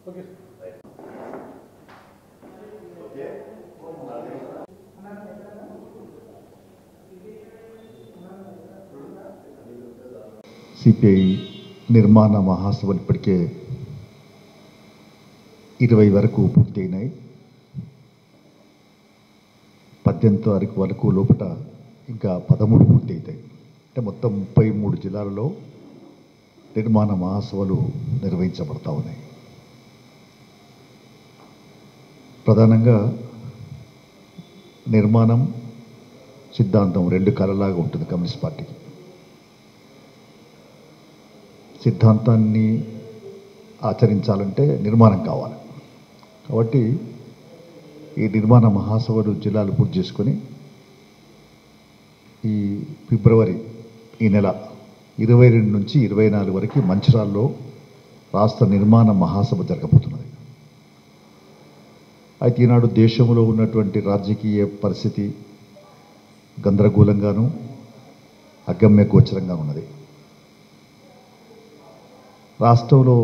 CPI నిర్మాణ మహాసభలు ఇప్పటికే ఇరవై వరకు పూర్తయినాయి పద్దెనిమిది తారీఖు వరకు లోపల ఇంకా పదమూడు పూర్తి అవుతాయి అంటే మొత్తం ముప్పై మూడు జిల్లాలలో నిర్మాణ మహాసభలు నిర్వహించబడతా ఉన్నాయి ప్రధానంగా నిర్మాణం సిద్ధాంతం రెండు కళలాగా ఉంటుంది కమ్యూనిస్ట్ పార్టీకి సిద్ధాంతాన్ని ఆచరించాలంటే నిర్మాణం కావాలి కాబట్టి ఈ నిర్మాణ మహాసభలు జిల్లాలు పూర్తి చేసుకొని ఈ ఫిబ్రవరి ఈ నెల ఇరవై రెండు నుంచి ఇరవై నాలుగు వరకు మంచిరాల్లో రాష్ట్ర నిర్మాణ మహాసభ జరగబోతున్నది అయితే ఈనాడు దేశంలో ఉన్నటువంటి రాజకీయ పరిస్థితి గందరగోళంగాను అగమ్య గోచరంగా ఉన్నది రాష్ట్రంలో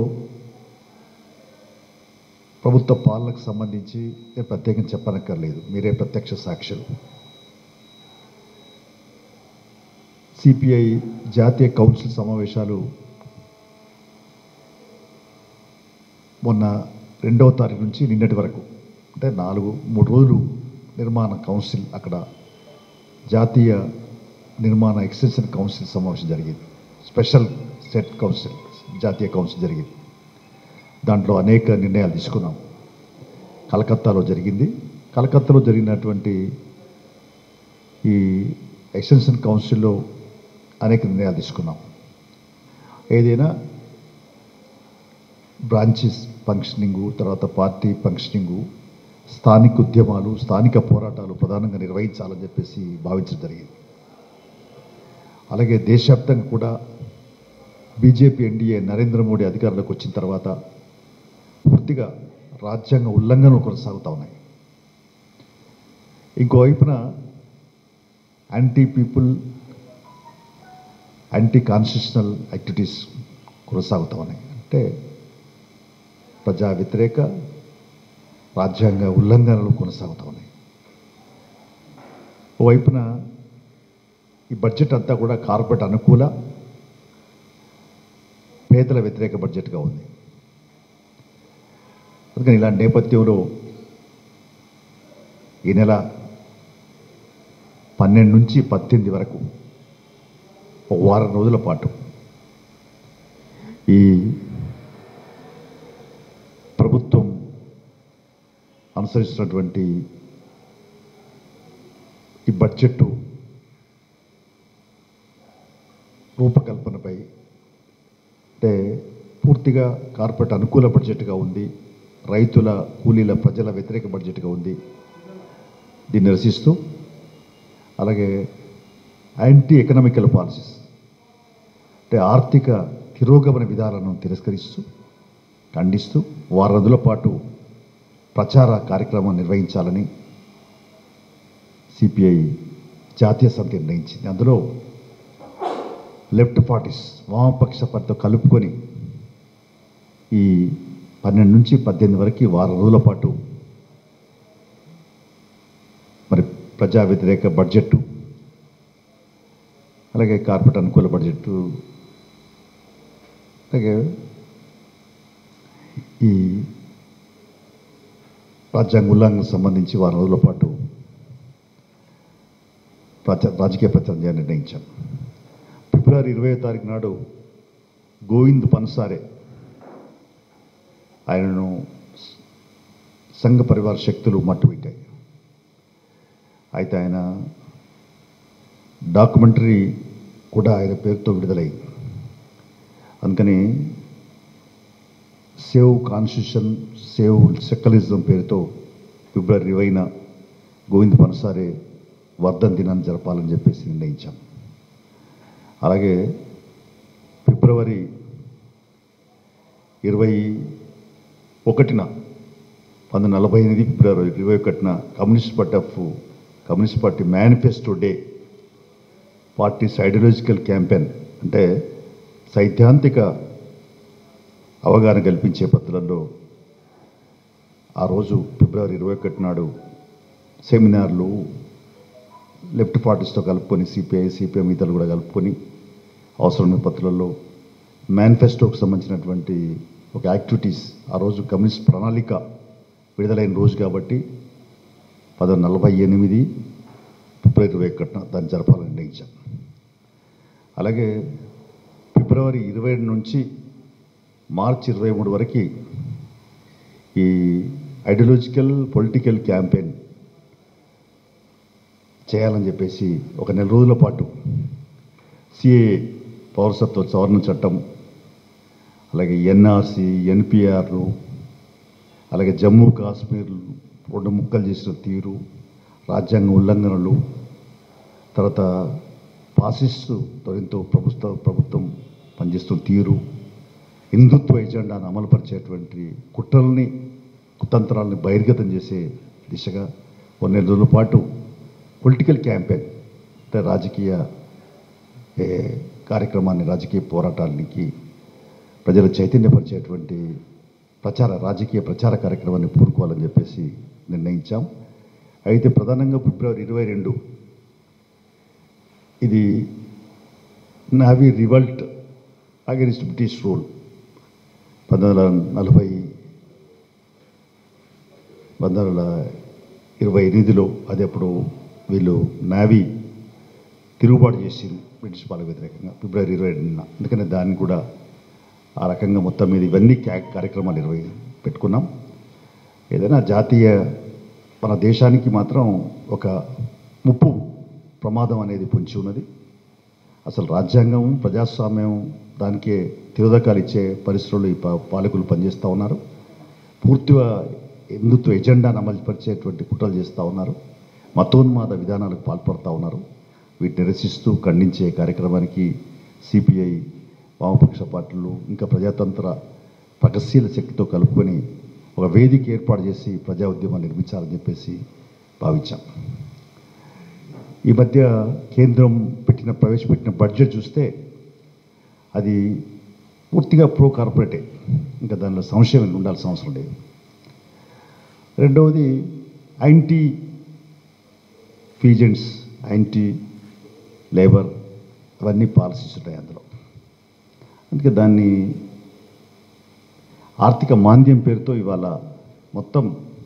ప్రభుత్వ పాలనకు సంబంధించి నేను ప్రత్యేకంగా చెప్పనక్కర్లేదు మీరే ప్రత్యక్ష సాక్షులు సిపిఐ జాతీయ కౌన్సిల్ సమావేశాలు మొన్న రెండవ తారీఖు నుంచి నిన్నటి వరకు అంటే నాలుగు మూడు రోజులు నిర్మాణ కౌన్సిల్ అక్కడ జాతీయ నిర్మాణ ఎక్స్టెన్షన్ కౌన్సిల్ సమావేశం జరిగింది స్పెషల్ స్టేట్ కౌన్సిల్ జాతీయ కౌన్సిల్ జరిగింది దాంట్లో అనేక నిర్ణయాలు తీసుకున్నాం కలకత్తాలో జరిగింది కలకత్తాలో జరిగినటువంటి ఈ ఎక్స్టెన్షన్ కౌన్సిల్లో అనేక నిర్ణయాలు తీసుకున్నాం ఏదైనా బ్రాంచెస్ ఫంక్షనింగు తర్వాత పార్టీ ఫంక్షనింగు స్థానిక ఉద్యమాలు స్థానిక పోరాటాలు ప్రధానంగా నిర్వహించాలని చెప్పేసి భావించడం జరిగింది అలాగే దేశవ్యాప్తంగా కూడా బీజేపీ ఎన్డీఏ నరేంద్ర మోడీ అధికారంలోకి వచ్చిన తర్వాత పూర్తిగా రాజ్యాంగ ఉల్లంఘనలు కొనసాగుతూ ఉన్నాయి ఇంకోవైపున anti people anti constitutional activities కొనసాగుతూ ఉన్నాయి అంటే ప్రజా వ్యతిరేక రాజ్యాంగ ఉల్లంఘనలు కొనసాగుతూ ఉన్నాయి ఓవైపున ఈ బడ్జెట్ అంతా కూడా కార్పొరేట్ అనుకూల పేదల వ్యతిరేక బడ్జెట్గా ఉంది అందుకని ఇలాంటి నేపథ్యంలో ఈ నెల పన్నెండు నుంచి పద్దెనిమిది వరకు ఒక వారం రోజుల పాటు ఈ ప్రభుత్వం అనుసరిస్తున్నటువంటి ఈ బడ్జెట్ రూపకల్పనపై అంటే పూర్తిగా కార్పొరేట్ అనుకూల బడ్జెట్గా ఉంది రైతుల కూలీల ప్రజల వ్యతిరేక బడ్జెట్గా ఉంది దీన్ని నిరసిస్తూ అలాగే యాంటీ ఎకనామికల్ పాలసీస్ అంటే ఆర్థిక తిరోగమన విధానాలను తిరస్కరిస్తూ ఖండిస్తూ వారం రోజుల పాటు ప్రచార కార్యక్రమం నిర్వహించాలని సిపిఐ జాతీయ సమితి నిర్ణయించింది అందులో లెఫ్ట్ పార్టీస్ వామపక్ష పార్టీతో కలుపుకొని ఈ పన్నెండు నుంచి పద్దెనిమిది వరకు ఈ వారం రోజుల పాటు మరి ప్రజా వ్యతిరేక బడ్జెట్ అలాగే కార్పొరేట్ అనుకూల బడ్జెట్ అలాగే ఈ రాజ్యాంగ ఉల్లంఘనకు సంబంధించి వారం రోజుల పాటు ప్రచ- రాజకీయ ప్రచారం చేయాలని నిర్ణయించాం ఫిబ్రవరి ఇరవై తారీఖు నాడు గోవింద్ పన్సారే ఆయనను సంఘ పరివార శక్తులు మట్టుబెట్టాయి అయితే ఆయన డాక్యుమెంటరీ కూడా ఆయన పేరుతో విడుదలైంది అందుకని సేవ్ కాన్స్టిట్యూషన్ సేవ్ సెక్కలిజం పేరుతో ఫిబ్రవరి ఇరవైన గోవింద్ పనసారే వర్ధన్ దినాన్ని జరపాలని చెప్పేసి నిర్ణయించాం అలాగే ఫిబ్రవరి ఇరవై ఒకటిన పంతొమ్మిది నలభై ఎనిమిది ఫిబ్రవరి ఇరవై ఒకటిన communist party of communist party manifesto day parties ideological campaign అంటే సైద్ధాంతిక అవగాహన కల్పించే పద్ధతులలో ఆ రోజు ఫిబ్రవరి ఇరవై ఒకటి నాడు సెమినార్లు లెఫ్ట్ పార్టీస్తో కలుపుకొని సిపిఐ సిపిఎం ఇతరులు కూడా కలుపుకొని అవసరమైన పత్రులలో మేనిఫెస్టోకి సంబంధించినటువంటి ఒక యాక్టివిటీస్ ఆ రోజు కమ్యూనిస్ట్ ప్రణాళిక విడుదలైన రోజు కాబట్టి పదహారు నలభై ఎనిమిది ఫిబ్రవరి ఇరవై ఒకటిన దాన్ని జరపాలని నిర్ణయించాం అలాగే ఫిబ్రవరి ఇరవై నుంచి మార్చి ఇరవై మూడు వరకు ఈ ఐడియాలజికల్ పొలిటికల్ క్యాంపెయిన్ చేయాలని చెప్పేసి ఒక నెల రోజుల పాటు సిఏ పౌరసత్వ సవరణ చట్టం అలాగే ఎన్ఆర్సి ఎన్పిఆర్లు అలాగే జమ్మూ కాశ్మీర్ రెండు ముక్కలు చేసిన తీరు రాజ్యాంగ ఉల్లంఘనలు తర్వాత ఫాసిస్టు తొలితో ప్రభుత్వ ప్రభుత్వం పనిచేస్తున్న తీరు హిందుత్వ ఎజెండాను అమలుపరిచేటువంటి కుట్రల్ని కుతంత్రాలని బహిర్గతం చేసే దిశగా కొన్ని నెల రోజుల పాటు పొలిటికల్ క్యాంపెయిన్ అంటే రాజకీయ ఏ, కార్యక్రమాన్ని రాజకీయ పోరాటానికి ప్రజలు చైతన్యపరిచేటువంటి ప్రచార రాజకీయ ప్రచార కార్యక్రమాన్ని పూనుకోవాలని చెప్పేసి నిర్ణయించాం అయితే ప్రధానంగా ఫిబ్రవరి ఇరవై రెండు ఇది navy revolt against British rule పంతొమ్మిది వందల నలభై పంతొమ్మిది వందల ఇరవై ఎనిమిదిలో అది అప్పుడు వీళ్ళు నావీ తిరుగుబాటు చేసింది బ్రిటిష్ పాలకు వ్యతిరేకంగా ఫిబ్రవరి ఇరవై రెండున అందుకని దాన్ని కూడా ఆ రకంగా మొత్తం మీద ఇవన్నీ క్యా కార్యక్రమాలు ఇరవై పెట్టుకున్నాం ఏదైనా జాతీయ మన దేశానికి మాత్రం ఒక ముప్పు ప్రమాదం అనేది పొంచి ఉన్నది అసలు రాజ్యాంగం ప్రజాస్వామ్యం దానికే తిరోధకాలు ఇచ్చే పరిస్థితుల్లో ఈ పా- పాలకులు పనిచేస్తూ ఉన్నారు పూర్తిగా హిందుత్వ ఎజెండాను అమలుపరిచేటువంటి కుట్రలు చేస్తూ ఉన్నారు మతోన్మాద విధానాలకు పాల్పడుతూ ఉన్నారు వీటిని నిరసిస్తూ ఖండించే కార్యక్రమానికి సిపిఐ వామపక్ష పార్టీలు ఇంకా ప్రజాతంత్ర ప్రగతిశీల శక్తితో కలుపుకొని ఒక వేదిక ఏర్పాటు చేసి ప్రజా ఉద్యమాన్ని నిర్మించాలని చెప్పేసి భావించాం ఈ మధ్య కేంద్రం పెట్టిన ప్రవేశపెట్టిన బడ్జెట్ చూస్తే అది పూర్తిగా ప్రో కార్పొరేటే ఇంకా దానిలో సంశయం ఉండాల్సిన అవసరం లేదు రెండవది యాంటీ ఫీజెంట్స్ యాంటీ లేబర్ అవన్నీ పాలసీస్ ఉంటాయి అందులో అందుకే దాన్ని ఆర్థిక మాంద్యం పేరుతో ఇవాళ మొత్తం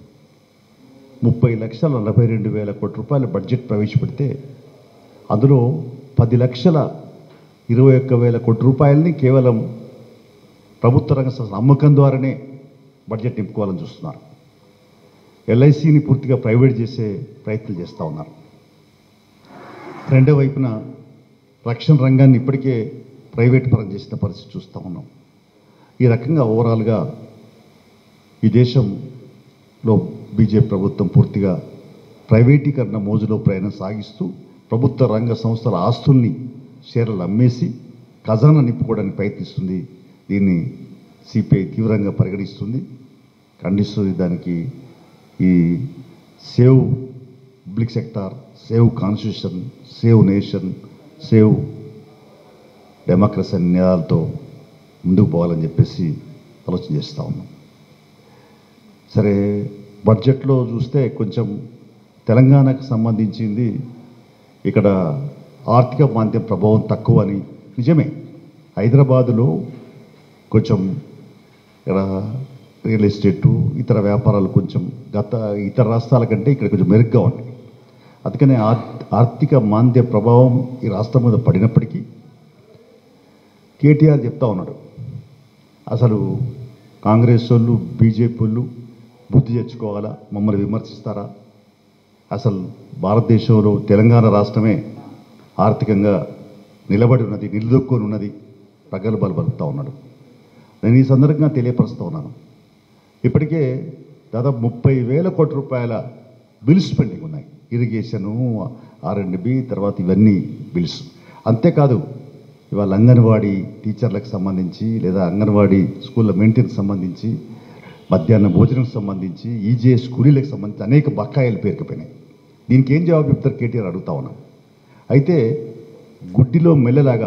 ముప్పై లక్షల నలభై రెండు వేల కోట్ల రూపాయల బడ్జెట్ ప్రవేశపెడితే అందులో పది లక్షల ఇరవై ఒక్క వేల కోట్ల రూపాయలని కేవలం ప్రభుత్వ రంగ సంస్థ అమ్మకం ద్వారానే బడ్జెట్ నింపుకోవాలని చూస్తున్నారు ఎల్ఐసిని పూర్తిగా ప్రైవేట్ చేసే ప్రయత్నం చేస్తూ ఉన్నారు రెండో వైపున రక్షణ రంగాన్ని ఇప్పటికే ప్రైవేట్ పరం చేసిన పరిస్థితి చూస్తూ ఉన్నాం ఈ రకంగా ఓవరాల్గా ఈ దేశంలో బీజేపీ ప్రభుత్వం పూర్తిగా ప్రైవేటీకరణ మోజులో ప్రయాణం సాగిస్తూ ప్రభుత్వ రంగ సంస్థల ఆస్తుల్ని షేర్లు అమ్మేసి ఖజానా నింపుకోవడానికి ప్రయత్నిస్తుంది దీన్ని సిపిఐ తీవ్రంగా పరిగణిస్తుంది ఖండిస్తుంది దానికి ఈ save public sector save constitution save nation save democracy అనే నినాదాలతో ముందుకు పోవాలని చెప్పేసి ఆలోచన చేస్తూ ఉన్నాం సరే బడ్జెట్లో చూస్తే కొంచెం తెలంగాణకు సంబంధించింది ఇక్కడ ఆర్థిక మాంద్యం ప్రభావం తక్కువ అని నిజమే హైదరాబాదులో కొంచెం ఇక్కడ రియల్ ఎస్టేటు ఇతర వ్యాపారాలు కొంచెం గత ఇతర రాష్ట్రాల కంటే ఇక్కడ కొంచెం మెరుగ్గా ఉన్నాయి అందుకనే ఆర్- ఆర్థిక మాంద్య ప్రభావం ఈ రాష్ట్రం మీద పడినప్పటికీ కేటీఆర్ చెప్తా ఉన్నాడు అసలు కాంగ్రెస్ వాళ్ళు బీజేపీ వాళ్ళు బుద్ధి తెచ్చుకోవాలా మమ్మల్ని విమర్శిస్తారా అసలు భారతదేశంలో తెలంగాణ రాష్ట్రమే ఆర్థికంగా నిలబడి ఉన్నది నిలదొక్కుని ఉన్నది ప్రగల్భాలు పలుకుతూ ఉన్నాడు నేను ఈ సందర్భంగా తెలియపరుస్తూ ఉన్నాను ఇప్పటికే దాదాపు ముప్పై వేల కోట్ల రూపాయల బిల్స్ పెండింగ్ ఉన్నాయి ఇరిగేషను ఆర్ అండ్ బి తర్వాత ఇవన్నీ బిల్స్ అంతేకాదు ఇవాళ అంగన్వాడీ టీచర్లకు సంబంధించి లేదా అంగన్వాడీ స్కూళ్ళ మెయింటెనెన్స్ సంబంధించి మధ్యాహ్న భోజనం సంబంధించి ఈజేఎస్ కూలీలకు సంబంధించి అనేక బకాయిలు పేరుకుపోయినాయి దీనికి ఏం జవాబు చెప్తారు కేటీఆర్ అడుగుతా ఉన్నాం అయితే గుడ్డిలో మెల్లలాగా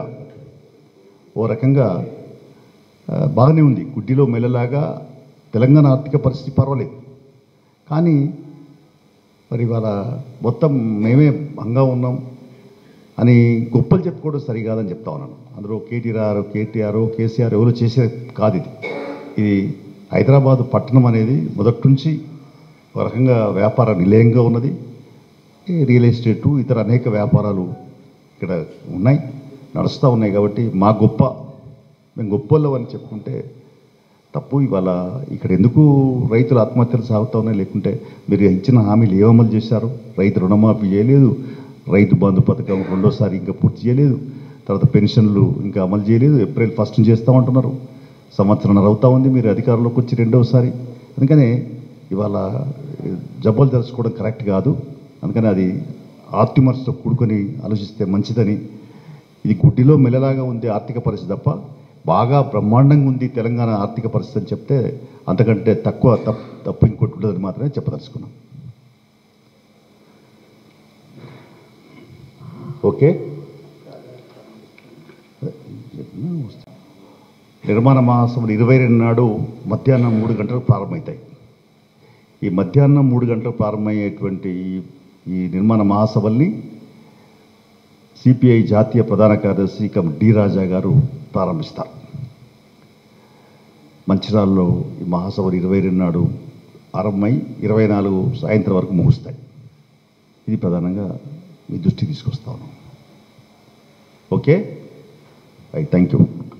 ఓ రకంగా ఆ, బాగానే ఉంది గుడ్డిలో మెల్లలాగా తెలంగాణ ఆర్థిక పరిస్థితి పర్వాలేదు కానీ మరి ఇవాళ మొత్తం మేమే భంగా ఉన్నాం అని గొప్పలు చెప్పుకోవడం సరికాదని చెప్తా ఉన్నాను అందులో కేటీఆర్ కేటీఆర్ కేసీఆర్ ఎవరు చేసే కాదు ఇది ఇది హైదరాబాద్ పట్టణం అనేది మొదటి నుంచి ఒక రకంగా వ్యాపార నిలయంగా ఉన్నది ఈ రియల్ ఎస్టేటు ఇతర అనేక వ్యాపారాలు ఇక్కడ ఉన్నాయి నడుస్తూ ఉన్నాయి కాబట్టి మా గొప్ప మేము గొప్పలు అని చెప్పుకుంటే తప్పు ఇవాళ ఇక్కడ ఎందుకు రైతులు ఆత్మహత్యలు సాగుతూ ఉన్నాయి లేకుంటే మీరు ఇచ్చిన హామీలు ఏ అమలు చేశారు రైతు రుణమాఫీ చేయలేదు రైతు బంధు పథకం రెండోసారి ఇంకా పూర్తి చేయలేదు తర్వాత పెన్షన్లు ఇంకా అమలు చేయలేదు ఏప్రిల్ ఫస్ట్ చేస్తామంటున్నారు సంవత్సరం అవుతా ఉంది మీరు అధికారంలోకి వచ్చి రెండవసారి అందుకనే ఇవాళ జబ్బలు తెలుసుకోవడం కరెక్ట్ కాదు అందుకని అది ఆర్టిమర్స్తో కూడుకొని ఆలోచిస్తే మంచిదని ఇది గుడ్డిలో మెల్లలాగా ఉంది ఆర్థిక పరిస్థితి తప్ప బాగా బ్రహ్మాండంగా ఉంది తెలంగాణ ఆర్థిక పరిస్థితి అని చెప్తే అంతకంటే తక్కువ తప్పు తప్పు ఇంకోటి ఉండదని మాత్రమే చెప్పదలుచుకున్నాం ఓకే నిర్మాణ మహాసభలు ఇరవై రెండు నాడు మధ్యాహ్నం మూడు గంటలకు ప్రారంభమవుతాయి ఈ మధ్యాహ్నం మూడు గంటలకు ప్రారంభమయ్యేటువంటి ఈ- ఈ నిర్మాణ మహాసభల్ని సిపిఐ జాతీయ ప్రధాన కార్యదర్శి కమ్ డి రాజా గారు ప్రారంభిస్తారు మంచిర్యాలలో ఈ మహాసభలు ఇరవై రెండు నాడు ఆరంభమై ఇరవై నాలుగు సాయంత్రం వరకు ముగుస్తాయి ఇది ప్రధానంగా మీ దృష్టికి తీసుకొస్తాను ఓకే రైట్ థ్యాంక్ యూ